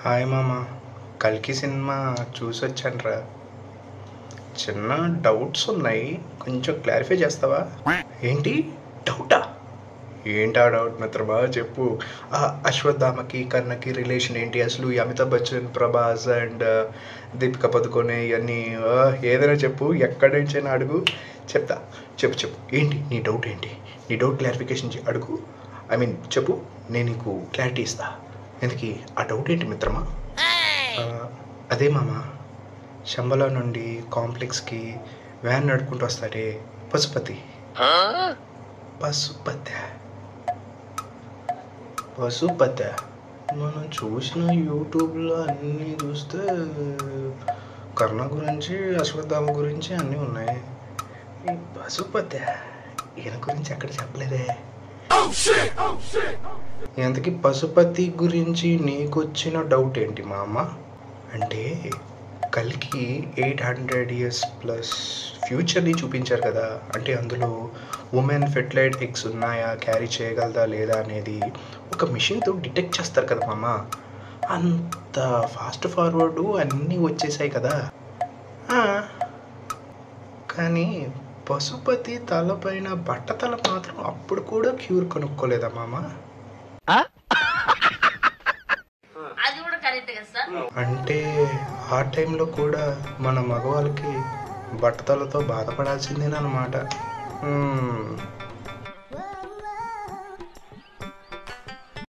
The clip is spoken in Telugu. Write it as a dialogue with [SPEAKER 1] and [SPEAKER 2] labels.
[SPEAKER 1] హాయ్ మామ కల్కి సినిమా చూసొచ్చానురా చిన్న డౌట్స్ ఉన్నాయి కొంచెం క్లారిఫై చేస్తావా ఏంటి డౌటా ఏంటా డౌట్ మిత్రమా చెప్పు ఆ అశ్వత్థామకి కర్ణకి రిలేషన్ ఏంటి అసలు ఈ అమితాబ్ బచ్చన్ ప్రభాస్ అండ్ దీపిక పదుకొనే ఇవన్నీ ఆ, ఏదైనా చెప్పు ఎక్కడి నుంచైనా అడుగు చెప్తా చెప్పు చెప్పు ఏంటి నీ డౌట్ ఏంటి నీ డౌట్ క్లారిఫికేషన్ చే- అడుగు ఐ మీన్ చెప్పు నేను నీకు క్లారిటీ ఇస్తా ఎందుకు ఆ డౌట్ ఏంటి మిత్రమా ఆ, అదే మామ శంబల నుండి కాంప్లెక్స్కి వ్యాన్ నడుపుకుంటూ వస్తాడే పశుపతి పశుపతి పశుపతి మనం చూసిన యూట్యూబ్లో అన్నీ చూస్తే కర్ణ గురించి అశ్వత్థామ గురించి అన్నీ ఉన్నాయి ఈ పశుపతి ఈయన గురించి ఎక్కడ చెప్పలేదే ఇంతకీ పశుపతి గురించి నీకొచ్చిన డౌట్ ఏంటి మా అమ్మ అంటే కలికి ఎయిట్ హండ్రెడ్ ఇయర్స్ ప్లస్ ఫ్యూచర్ని చూపించారు కదా అంటే అందులో ఉమెన్ ఫెర్టిలైట్ ఎగ్స్ ఉన్నాయా క్యారీ చేయగలదా లేదా అనేది ఒక మిషన్తో డిటెక్ట్ చేస్తారు కదా మామ అంత ఫాస్ట్ ఫార్వర్డ్ అన్నీ వచ్చేసాయి కదా ఆ, కానీ పశుపతి తలపైన బట్టతల మాత్రం అప్పుడు కూడా క్యూర్ కనుక్కోలేదా మామ
[SPEAKER 2] అది కూడా కరెక్ట్ కదా సార్
[SPEAKER 1] అంటే ఆ టైంలో కూడా మన మగవాళ్ళకి బట్టతలతో బాధపడాల్సిందేనమాట మ్మ్.